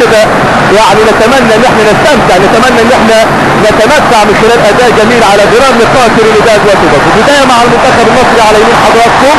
كده يعني نتمنى ان احنا نستمتع نتمنى ان احنا نتمتع من خلال اداء جميل على غرار لقاء ترينيداد وتوباجو بدايه مع المنتخب المصري على يمين حضراتكم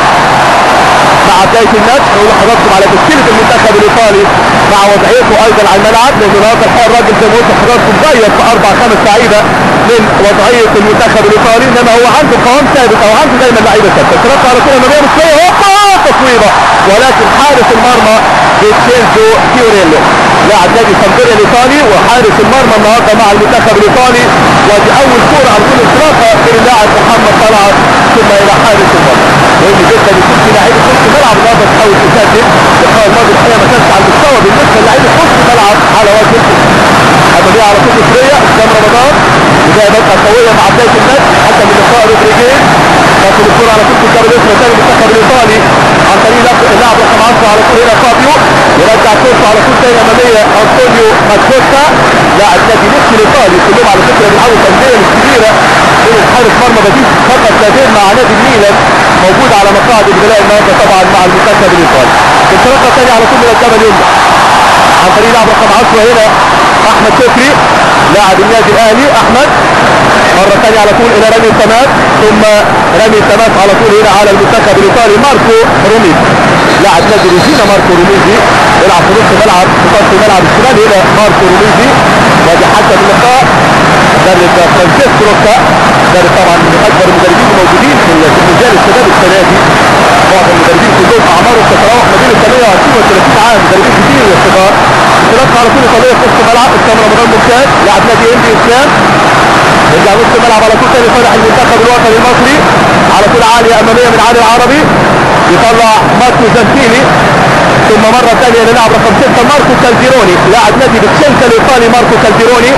مع بدايه الماتش نقول لحضراتكم على تشكيله المنتخب الايطالي مع وضعيته ايضا على الملعب لان النهارده الحقيقه الراجل زي ما قلت لحضراتكم غير في اربع خمس لعيبه من وضعيه المنتخب الايطالي انما هو عنده قوام ثابت او عنده دايما لعيبه ثابته ترقى على كره اماميه مصريه هوبا تصويبه ولكن حارس المرمى فيتشينزو كيوريلو لاعب نادي سامبوريا الايطالي وحارس المرمى النهارده مع المنتخب الايطالي ودي اول كوره على طول انطلاقه من اللاعب محمد طلعت ثم الى حارس المرمى مهم جدا يكون في لعيبه نص الملعب النهارده تحاول تسدد اللقاء الماضي الحقيقه ما كانش على المستوى بالنسبه للعيبه نص الملعب على وجه الاماميه على طول مصريه اسلام رمضان بدايه بدأة قويه مع بدايه الماتش حتى من لقاء رودريجيز لكن الكره على طول تكرر اسم ثاني المنتخب الايطالي عن طريق اللاعب رقم 10 على طول هنا فابيو يرجع كورته على طول ثاني اماميه انطونيو ماتشوتا لاعب نادي نفسي الايطالي كلهم على فكره بيلعبوا تنميه مش كبيره غير حارس مرمى بديل فقط لاعبين مع نادي الميلان موجود على مقاعد البدلاء النهارده طبعا مع المنتخب الايطالي انطلاقه ثانيه على طول من الجبل يمنع عن طريق لاعب رقم 10 هنا احمد شكري لاعب النادي الاهلي احمد مرة ثانية على طول الى رمي التماس ثم رمي التماس على طول هنا على المنتخب الايطالي ماركو روميزي لاعب نادي ريجينا ماركو روميزي يلعب في نص الملعب في خط الملعب الشمال هنا ماركو روميزي وادي حكم اللقاء مدرب فرانشيسكو روكا مدرب طبعا من اكبر المدربين الموجودين في المجال الشباب السنه دي معظم المدربين كلهم اعمارهم تتراوح ما بين ال 28 و 30 عام مدربين كتير الصغار انطلاق على طول ايطاليه في نص الملعب اسلام رمضان ممتاز لاعب نادي انبي اسلام يرجع نص الملعب على طول ثاني صالح المنتخب الوطني المصري على طول عاليه اماميه من علي العربي يطلع ماركو زانتيني ثم مره ثانيه للاعب رقم 6 ماركو كالديروني لاعب نادي بتشيلسا الايطالي ماركو كالديروني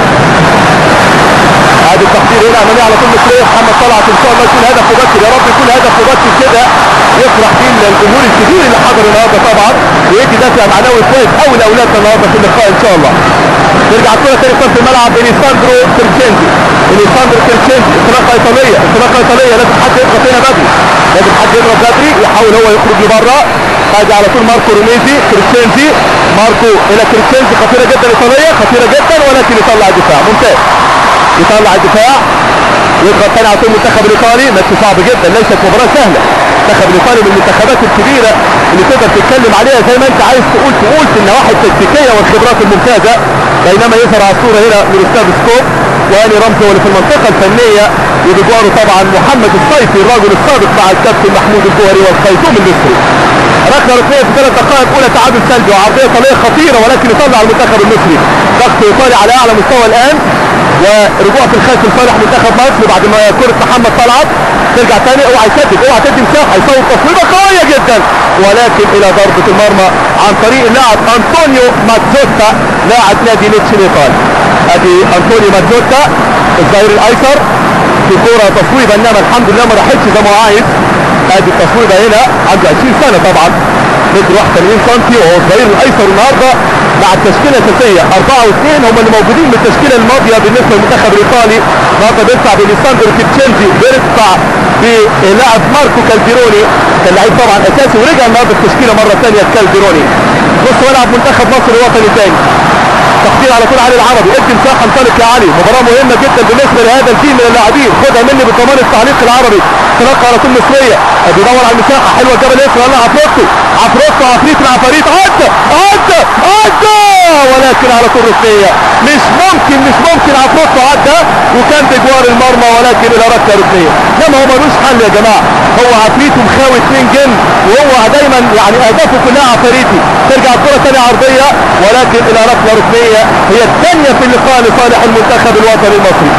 هذا التقدير هنا امامي على طول مصريه محمد طلعت ان شاء الله يكون هدف مبكر يا رب يكون هدف مبكر كده يفرح فيه الجمهور الكبير اللي حضر النهارده طبعا ويدي دافع معنوي كويس قوي لاولادنا النهارده في اللقاء ان شاء الله. ترجع الكره ثاني في الملعب اليساندرو كرتشينزي اليساندرو كرتشينزي انطلاقه ايطاليه انطلاقه ايطاليه لازم حد يضغط هنا بدري لازم حد يضغط بدري يحاول هو يخرج لبره هذه على طول ماركو روميزي كرتشينزي ماركو الى كرتشينزي خطيره جدا ايطاليه خطيره جدا ولكن يطلع الدفاع ممتاز يطلع الدفاع يضغط ثاني على طول المنتخب الايطالي ماتش صعب جدا ليست مباراه سهله المنتخب الايطالي من المنتخبات الكبيره اللي تقدر تتكلم عليها زي ما انت عايز تقول تقول في النواحي التكتيكيه والخبرات الممتازه بينما يظهر على الصوره هنا من استاذ سكوب واني رمزي هو اللي في المنطقه الفنيه وبجواره طبعا محمد الصيفي الرجل السابق مع الكابتن محمود الجوهري والخيزوم المصري ركله ركنيه في ثلاث دقائق اولى تعادل سلبي وعرضيه ايطاليه خطيره ولكن يطلع المنتخب المصري ضغط ايطالي على اعلى مستوى الان ورجوع في الخلف لصالح منتخب مصر بعد ما كره محمد طلعت ترجع تاني اوعى يسدد اوعى تدي مساحه يصوب تصويبه قويه جدا ولكن الى ضربه المرمى عن طريق اللاعب انطونيو ماتزوتا لاعب نادي ليتش الايطالي ادي انطونيو ماتزوتا الظهير الايسر في كوره تصويبه انما الحمد لله ما راحتش زي ما هو عايز ادي التصويبه هنا عنده 20 سنه طبعا متر 81 سم وهو الظهير الايسر النهارده مع التشكيله الاساسيه 4 و2 هم اللي موجودين من التشكيله الماضيه بالنسبه للمنتخب الايطالي النهارده بيدفع بليساندرو كيتشينزي بيدفع بلاعب ماركو كالديروني كان لعيب طبعا اساسي ورجع النهارده التشكيله مره ثانيه كالديروني بص ملعب منتخب مصر الوطني ثاني تقدير على طول علي العربي ادي مساحه انطلق يا علي مباراه مهمه جدا بالنسبه لهذا الجيل من اللاعبين خدها مني بضمان التعليق العربي تلقى على طول مصريه بيدور على المساحه حلوه جبل يسرى يلا عفروتو عفروتو عفريت العفاريت عدى عدى عدى ولكن على طول ركنيه مش ممكن مش ممكن عفروتو عدى وكان بجوار المرمى ولكن الى ركله ركنيه انما هو ملوش حل يا جماعه هو عفريته مخاوي اثنين جن وهو دايما يعني اهدافه كلها عفاريتي ترجع الكره ثانيه عرضيه ولكن الى ركله ركنيه هي الثانيه في اللقاء لصالح المنتخب الوطني المصري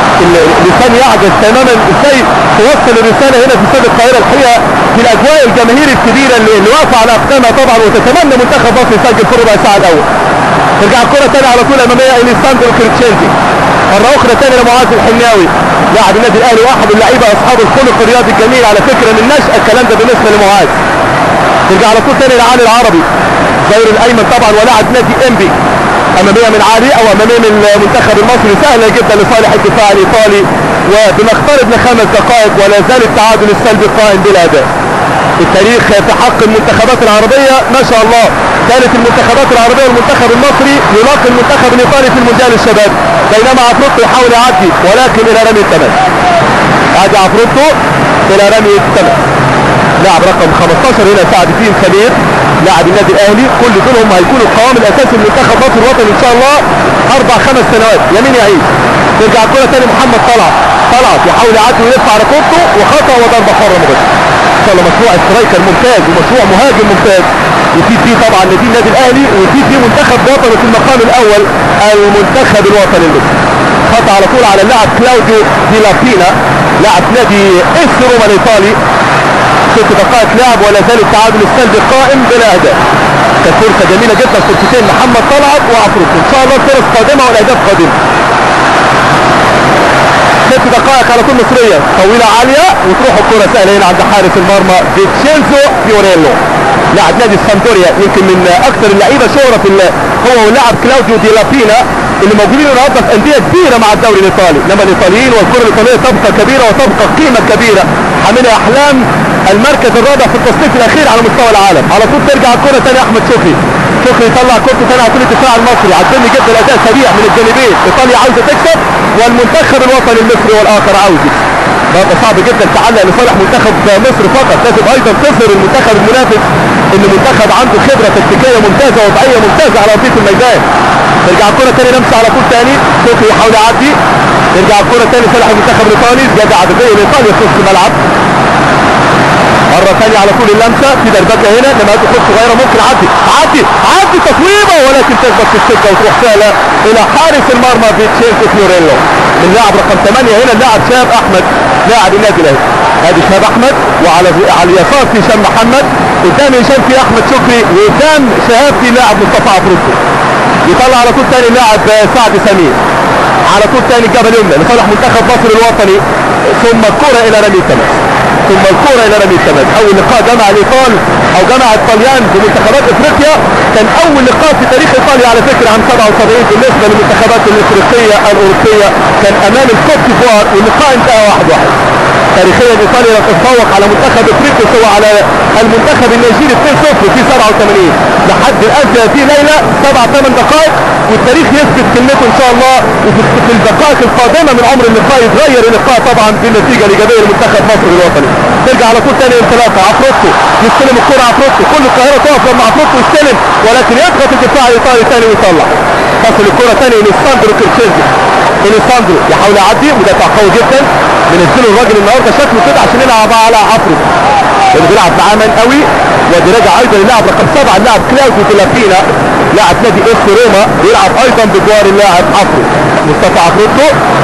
اللسان يعجز تماما ازاي توصل الرساله هنا في استاد القاهره الحقيقه في الاجواء الجماهير الكبيره اللي, اللي واقفه على اقدامها طبعا وتتمنى منتخب مصر يسجل في ربع ساعه الاول. ترجع الكره ثانيه على طول اماميه اليساندرو كريتشينزي مره اخرى ثانيه لمعاذ الحناوي لاعب النادي الاهلي واحد من اللعيبه اصحاب الخلق الرياضي الجميل على فكره من نشأة الكلام ده بالنسبه لمعاذ. ترجع على طول ثاني لعلي العربي غير الايمن طبعا ولاعب نادي انبي اماميه من علي او اماميه من المنتخب المصري سهله جدا لصالح الدفاع الايطالي وبنقترب من خمس دقائق ولا زال التعادل السلبي قائم بلا اداء التاريخ في حق المنتخبات العربية ما شاء الله كانت المنتخبات العربية والمنتخب المصري يلاقي المنتخب الإيطالي في المونديال الشباب بينما عفروتو يحاول يعدي ولكن إلى رمي التماس ادي عفروتو إلى رمي التماس لاعب رقم 15 هنا سعد الدين سمير لاعب النادي الاهلي كل دول هم هيكونوا القوام الاساسي لمنتخب مصر الوطني ان شاء الله اربع خمس سنوات يمين يعيد ترجع الكره تاني محمد طلعت طلعت يحاول يعدي ويلف على كورته وخطا وضربه حره مباشره ان شاء الله مشروع سترايكر ممتاز ومشروع مهاجم ممتاز يفيد فيه طبعا نادي النادي الاهلي ويفيد فيه منتخب وطني في المقام الاول المنتخب الوطني المصري خطا على طول على اللاعب كلاوديو دي لابينا لاعب نادي اس روما الايطالي ست دقائق لعب ولا زال التعادل السلبي قائم بلا اهداف كانت فرصه جميله جدا فرصتين محمد طلعت وعفروت ان شاء الله الفرص قادمه والاهداف قادمه ست دقائق على طول مصريه طويله عاليه وتروح الكره سهله هنا عند حارس المرمى فيتشينزو فيوريلو لاعب نادي السامدوريا يمكن من اكثر اللعيبه شهره في هو واللاعب كلاوديو دي لابينا اللي موجودين النهارده في انديه كبيره مع الدوري الايطالي انما الايطاليين والكره الايطاليه تبقى كبيره وتبقى قيمه كبيره حامله احلام المركز الرابع في التصنيف الاخير على مستوى العالم على طول ترجع الكره ثاني احمد شكري شكري يطلع كورته ثاني على طول الدفاع المصري عجبني جدا الاداء سريع من الجانبين ايطاليا عاوزه تكسب والمنتخب الوطني المصري والاخر عاوز يكسب بقى صعب جدا تعلق لصالح منتخب مصر فقط لازم ايضا تظهر المنتخب المنافس ان منتخب عنده خبره تكتيكيه ممتازه وضعيه ممتازه على ارضيه الميدان ترجع الكره ثاني لمسه على طول ثاني شكري يحاول يعدي ترجع الكره ثاني صالح المنتخب الايطالي زياده عدديه لايطاليا في نص الملعب مرة ثانية على طول اللمسة في دربكة هنا لما هذه خط صغيرة ممكن عدي عدي عدي تصويبة ولكن تخبط في السكة وتروح سهلة إلى حارس المرمى فيتشينكو فيوريلو من لاعب رقم 8 هنا اللاعب شهاب أحمد لاعب النادي الأهلي ادي شهاب أحمد وعلى على اليسار في هشام محمد قدام هشام في أحمد شكري وقدام شهاب في لاعب مصطفى عفروتو يطلع على طول ثاني اللاعب سعد سمير على طول ثاني الجبل اليمنى لصالح منتخب مصر الوطني ثم الكرة إلى رمي التماس ثم الكرة إلى رمي التماس أول لقاء جمع الإيطال أو جمع الطليان في منتخبات إفريقيا كان أول لقاء في تاريخ إيطاليا على فكرة عام 77 بالنسبة للمنتخبات الإفريقية الأوروبية كان أمام الكوت ديفوار واللقاء انتهى واحد واحد تاريخيا ايطاليا لم تتفوق على منتخب افريقيا سوى على المنتخب النيجيري 2-0 في 87 لحد الان في هذه الليله سبع ثمان دقائق والتاريخ يثبت كلمته ان شاء الله وفي الدقائق القادمه من عمر اللقاء يتغير اللقاء طبعا بالنتيجه الايجابيه لمنتخب مصر الوطني ترجع على طول ثاني انطلاقه عفروتو يستلم الكره عفروتو كل القاهره تقف لما عفروتو يستلم ولكن يضغط الدفاع الايطالي ثاني ويطلع تصل الكره ثاني لساندرو كيرتشيزي اليساندرو يحاول يعدي مدافع قوي جدا بنزله الراجل النهارده شكله كده عشان يلعب على عفرو اللي بيلعب معاه مان قوي ودي راجع ايضا اللاعب رقم سبعه اللاعب كلاوديو تلافينا لاعب نادي اس روما بيلعب ايضا بجوار اللاعب عفرو مصطفى عفروتو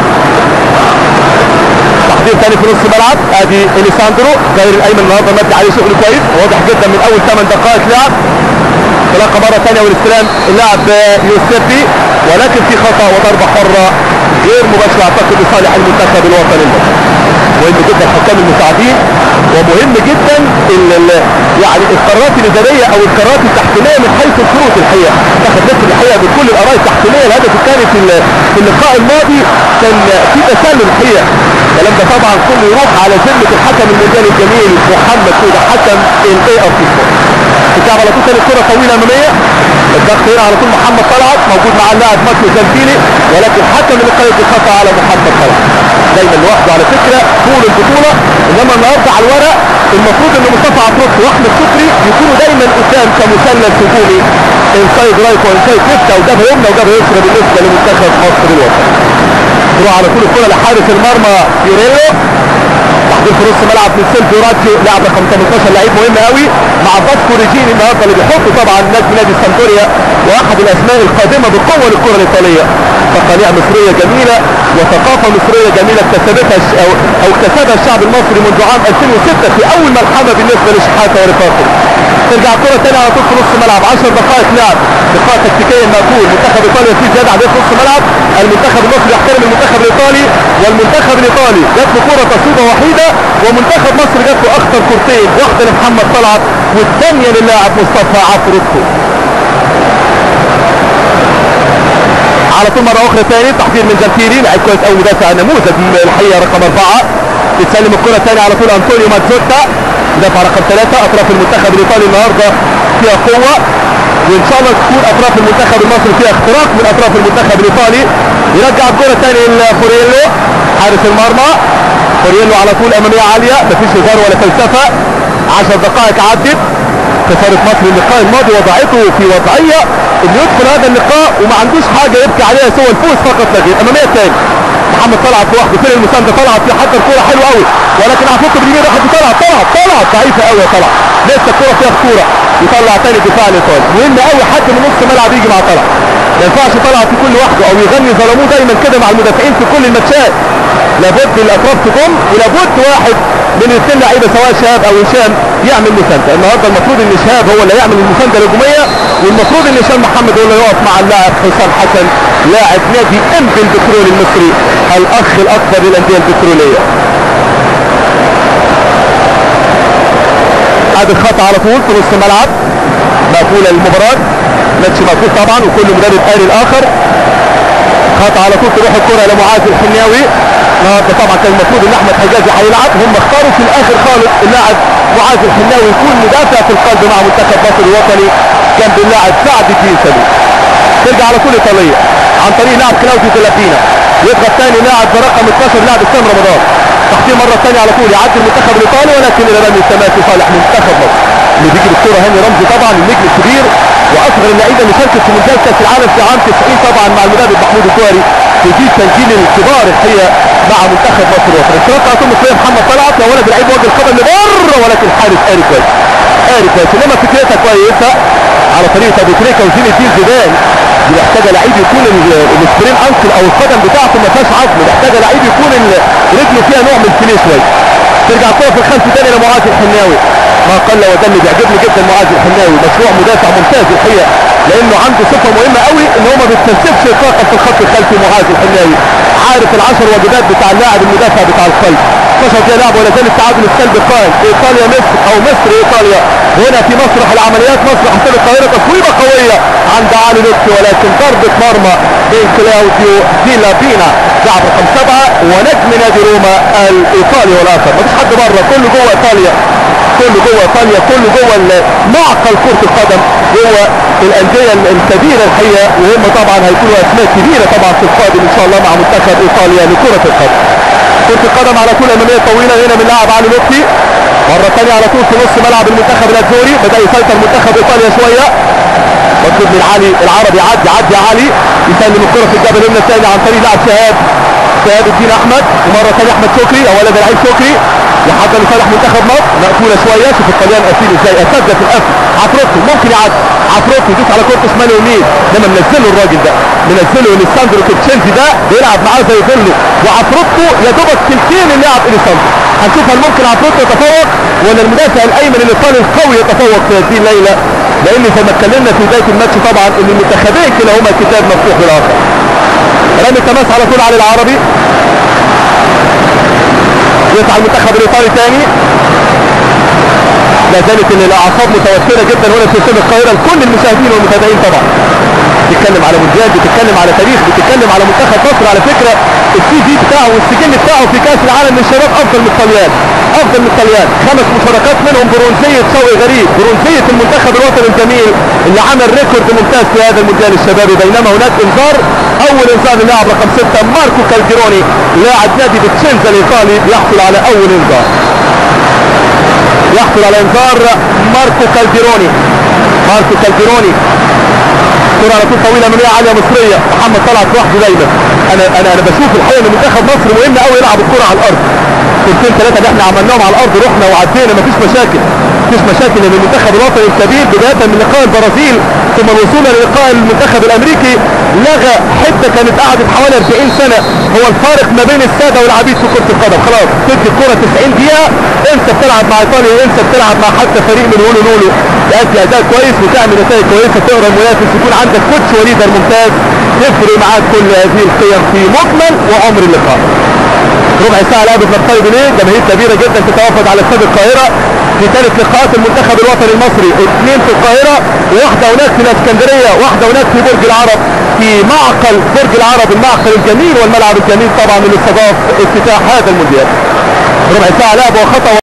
تحضير ثاني في نص الملعب ادي اليساندرو غير الايمن النهارده مد عليه شغل كويس واضح جدا من اول 8 دقائق لعب انطلاقه مره ثانيه والاستلام اللاعب يوسفي ولكن في خطا وضربه حره غير مباشره اعتقد لصالح المنتخب الوطني المصري مهم جدا الحكام المساعدين ومهم جدا ال ال يعني القرارات الاداريه او القرارات التحكيميه من حيث الشروط الحقيقه تاخد نفس الحقيقه بكل الاراء التحكيميه الهدف الثاني في في اللقاء الماضي كان في تسلل الحقيقه الكلام ده طبعا كله يروح على ذمه الحكم الميداني الجميل محمد سوده حكم الاي ار سي بتلعب على طول ثاني كره طويله اماميه الضغط هنا على طول محمد طلعت موجود مع اللاعب ماتيو زنفيلي ولكن حكم اللقاء خطا على محمد طلعت دايما لوحده على فكره طول البطوله انما النهارده على الورق المفروض ان مصطفى عفروت واحمد شكري يكونوا دايما قدام كمثلث هجومي انسايد رايت وانسايد ليفت او جبهه يمنى وجبهه يسرى بالنسبه لمنتخب مصر الوطني تروح على طول الكره لحارس المرمى يوريلو تحضير في نص ملعب من سيلفيو راتشو لاعب رقم 18 لعيب مهم قوي مع باسكو ريجيني النهارده اللي بيحط طبعا نجم نادي سامدوريا واحد الاسماء القادمه بقوه للكره الايطاليه تقاليع مصريه جميله وثقافه مصريه جميله اكتسبتها او او اكتسبها الشعب المصري منذ عام 2006 في اول ملحمه بالنسبه لشحاته ورفاقه ترجع الكره ثاني على طول في نص ملعب 10 دقائق لعب لقاء تكتيكيا مقبول منتخب ايطاليا فيه زياده عدد في نص ملعب المنتخب المصري يحترم المنتخب الايطالي والمنتخب الايطالي جات له كره تصويبه وحيده ومنتخب مصر جات له اخطر كورتين واحده لمحمد طلعت والثانيه للاعب مصطفى عفروتو على طول مره اخرى ثاني تحضير من زنفيري لعيب كويس قوي مدافع نموذج الحقيقه رقم اربعه يتسلم الكره ثاني على طول انطونيو ماتزوتا دفع رقم ثلاثة اطراف المنتخب الايطالي النهارده فيها قوة وان شاء الله تكون اطراف المنتخب المصري فيها اختراق من اطراف المنتخب الايطالي يرجع الكرة تاني لفوريلو حارس المرمى فوريلو على طول امامية عالية مفيش هزار ولا فلسفة 10 دقائق عدت خسارة مصر اللقاء الماضي وضعته في وضعية انه يدخل هذا اللقاء وما عندوش حاجة يبكي عليها سوى الفوز فقط لا غير امامية تاني محمد طلعت لوحده فين المساندة طلعت في حتى الكورة حلوة قوي ولكن هتحط باليمين راحت طلعت طلعت طلعت ضعيفة قوي يا طلعت لسه الكورة فيها خطورة يطلع تاني الدفاع الايطالي مهم قوي حد من نص الملعب يجي مع طلعت ما ينفعش طلعت في كل وحده او يغني ظلموه دايما كده مع المدافعين في كل الماتشات لابد الاطراف تقوم ولابد واحد من الاثنين لعيبه سواء شهاب او هشام يعمل مسانده النهارده المفروض ان شهاب هو اللي يعمل المسانده الهجوميه والمفروض ان هشام محمد هو اللي يقف مع اللاعب حسام حسن لاعب نادي انبي البترول المصري الاخ الاكبر للانديه البتروليه ادي الخط على طول في نص الملعب مقفوله المباراه ماتش مقفول طبعا وكل مدرب قاري الاخر خط على طول تروح الكره لمعاذ الحناوي النهارده طبعا كان المفروض ان احمد حجازي هيلعب هم اختاروا في الاخر خالص اللاعب معاذ الحناوي يكون مدافع في القلب مع منتخب مصر الوطني جنب اللاعب سعد الدين سليم ترجع على طول ايطاليه عن طريق لاعب كلاوديو ديلابينا يضغط ثاني لاعب برقم 12 لاعب اسلام رمضان تحتيه مره ثانيه على طول يعدي المنتخب الايطالي ولكن الى رمي التماس لصالح منتخب مصر اللي بيجي بالكوره هاني رمزي طبعا النجم الكبير واصغر اللعيبه اللي شاركت في مونديال كاس العالم في عام 90 طبعا مع المدرب محمود الجوهري تجيب تسجيل الكبار الحقيقه مع منتخب مصر الوطني اشتراك على طول مصريه محمد طلعت يا ولد لعيب وجه القدم لبره ولكن الحارس قاري كويس قاري كويس انما فكرتها كويسه على طريقه ابو تريكه وزين الدين زيدان دي محتاجه لعيب يكون السبرين انكل او القدم بتاعته ما فيهاش عظم محتاجه لعيب يكون رجله فيها نوع من الفينيه شويه ترجع الكره في الخلف تاني لمعاذ الحناوي ما قل ودل بيعجبني جدا معاذ الحناوي مشروع مدافع ممتاز الحقيقه لانه عنده صفه مهمه قوي ان هو ما بيتكسبش اطلاقا في الخط الخلفي معاذ الحناوي عارف العشر واجبات بتاع اللاعب المدافع بتاع القلب 12 دقيقه لعب ولا زال التعادل السلبي قائم ايطاليا مصر او مصر ايطاليا هنا في مسرح العمليات مسرح استاد القاهره تصويبه قويه عند علي لطفي ولكن ضربه مرمى بين كلاوديو دي لابينا لاعب رقم سبعه ونجم نادي روما الايطالي والاخر مفيش حد بره كله جوه ايطاليا كله جوه ايطاليا كله جوه معقل كره القدم جوه الانديه الكبيره الحقيقه وهم طبعا هيكونوا اسماء كبيره طبعا في القادم ان شاء الله مع منتخب ايطاليا لكره القدم كره القدم على طول اماميه طويله هنا من لاعب علي لطفي مره ثانيه على طول في نص ملعب المنتخب الازوري بدا يسيطر منتخب ايطاليا شويه مطلوب من علي العربي عدي عدي يا علي يسلم الكره في الجبل اليمنى الثاني عن طريق لاعب شهاب شهاب الدين احمد ومره ثانيه احمد شكري او ولد لعيب شكري يحضر لصالح منتخب مصر مقفوله شويه شوف الطليان قافلين ازاي اساتذه في القفل عفروتو ممكن يعدي عفروتو يدوس على كورته شمال ويمين انما منزله الراجل ده منزله اليساندرو كوتشينزي ده بيلعب معاه زي ظله وعفروتو يا دوبك تلتين اللاعب اليساندرو هنشوف هل ممكن عفروتو يتفوق ولا المدافع الايمن الايطالي القوي يتفوق في هذه الليله لان زي ما اتكلمنا في بدايه الماتش طبعا ان المنتخبين كلاهما كتاب مفتوح للاخر رامي التماس على طول علي العربي يسعى المنتخب الايطالي ثاني لا زالت الاعصاب متوتره جدا هنا في استاد القاهره لكل المشاهدين والمتابعين طبعا بتتكلم على مونديال بتتكلم على تاريخ بتتكلم على منتخب مصر على فكره السي في بتاعه والسجل بتاعه في كاس العالم للشباب افضل من الطليان افضل من الطليان خمس مشاركات منهم برونزيه شوقي غريب برونزيه المنتخب الوطني الجميل اللي عمل ريكورد ممتاز في هذا المونديال الشبابي بينما هناك انذار اول انذار للاعب رقم سته ماركو كالديروني لاعب نادي بتشينزا الايطالي يحصل على اول انذار يحصل على انذار ماركو كالديروني ماركو كالديروني كرة على طول طويلة من عالية مصرية محمد طلعت لوحده دايما انا انا انا بشوف الحقيقة ان منتخب مصر مهم قوي يلعب الكرة على الارض كورتين ثلاثة اللي احنا عملناهم على الارض رحنا وعدينا مفيش مشاكل مفيش مشاكل ان المنتخب الوطني الكبير بداية من لقاء البرازيل ثم الوصول للقاء المنتخب الامريكي لغى حتة كانت قعدت حوالي 40 سنة هو الفارق ما بين السادة والعبيد في كرة القدم خلاص تدي الكرة 90 دقيقة انت بتلعب مع ايطاليا انت بتلعب مع حتى فريق من هولو لولو تأدي اداء كويس وتعمل نتائج كويسة تقرا المنافس يكون عندك كوتش وليدر ممتاز يفرق معاك كل هذه القيم في مجمل وعمر اللقاء ربع ساعة لعبة نفترض بليه جماهير كبيرة جدا تتوافد على استاد القاهرة في ثالث لقاءات المنتخب الوطني المصري اثنين في القاهرة وواحدة هناك في الاسكندرية واحدة هناك في برج العرب في معقل برج العرب المعقل الجميل والملعب الجميل طبعا اللي استضاف افتتاح هذا المونديال ربع ساعة لعبة وخطأ